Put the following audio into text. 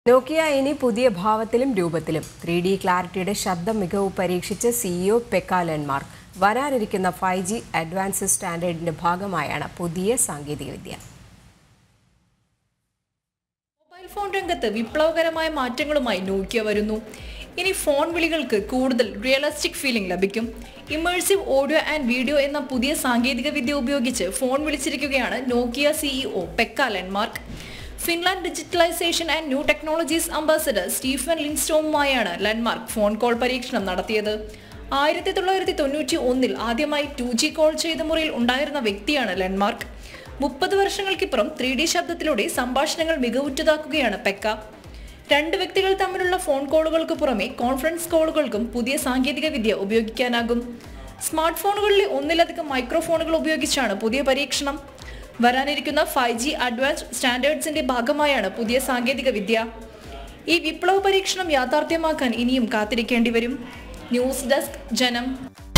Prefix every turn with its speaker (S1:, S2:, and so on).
S1: നോക്കിയ ഇനി പുതിയ ഭാവത്തിലും രൂപത്തിലും ത്രീ ഡി ക്ലാരിറ്റിയുടെ ശബ്ദ മികവ് പരീക്ഷിച്ച സിഇഒ പെക്കാലന്മാർ വരാനിരിക്കുന്ന ഫൈവ് ജി അഡ്വാൻസ് സ്റ്റാൻഡേർഡിന്റെ ഭാഗമായാണ് പുതിയ സാങ്കേതികവിദ്യ
S2: മൊബൈൽ ഫോൺ രംഗത്ത് വിപ്ലവകരമായ മാറ്റങ്ങളുമായി നോക്കിയ വരുന്നു ഇനി ഫോൺ വിളികൾക്ക് കൂടുതൽ റിയലിസ്റ്റിക് ഫീലിംഗ് ലഭിക്കും ഇമേഴ്സീവ് ഓഡിയോ ആൻഡ് വീഡിയോ എന്ന പുതിയ സാങ്കേതിക വിദ്യ ഉപയോഗിച്ച് ഫോൺ വിളിച്ചിരിക്കുകയാണ് Nokia CEO Pekka Lundmark Finland digitalisation and new technologies ambassador Stephen ലിൻസ്റ്റോമുമായാണ് ലെൻമാർക്ക് ഫോൺ കോൾ പരീക്ഷണം നടത്തിയത് ആയിരത്തി തൊള്ളായിരത്തി തൊണ്ണൂറ്റി ഒന്നിൽ ആദ്യമായി ടു ജി കോൾ ചെയ്ത മുറിയിൽ ഉണ്ടായിരുന്ന വ്യക്തിയാണ് ലെൻമാർക്ക് മുപ്പത് വർഷങ്ങൾക്കിപ്പുറം ത്രീ ഡി ശബ്ദത്തിലൂടെ സംഭാഷണങ്ങൾ മികവുറ്റതാക്കുകയാണ് പെക്ക രണ്ട് വ്യക്തികൾ തമ്മിലുള്ള ഫോൺ കോളുകൾക്ക് പുറമെ കോൺഫറൻസ് കോളുകൾക്കും പുതിയ സാങ്കേതിക വിദ്യ ഉപയോഗിക്കാനാകും സ്മാർട്ട് ഫോണുകളിലെ ഒന്നിലധികം മൈക്രോഫോണുകൾ ഉപയോഗിച്ചാണ് പുതിയ പരീക്ഷണം വരാനിരിക്കുന്ന ഫൈവ് ജി അഡ്വാൻസ് സ്റ്റാൻഡേർഡ്സിന്റെ ഭാഗമായാണ് പുതിയ സാങ്കേതിക വിദ്യ ഈ വിപ്ലവ പരീക്ഷണം യാഥാർത്ഥ്യമാക്കാൻ ഇനിയും കാത്തിരിക്കേണ്ടി വരും ന്യൂസ് ഡെസ്ക് ജനം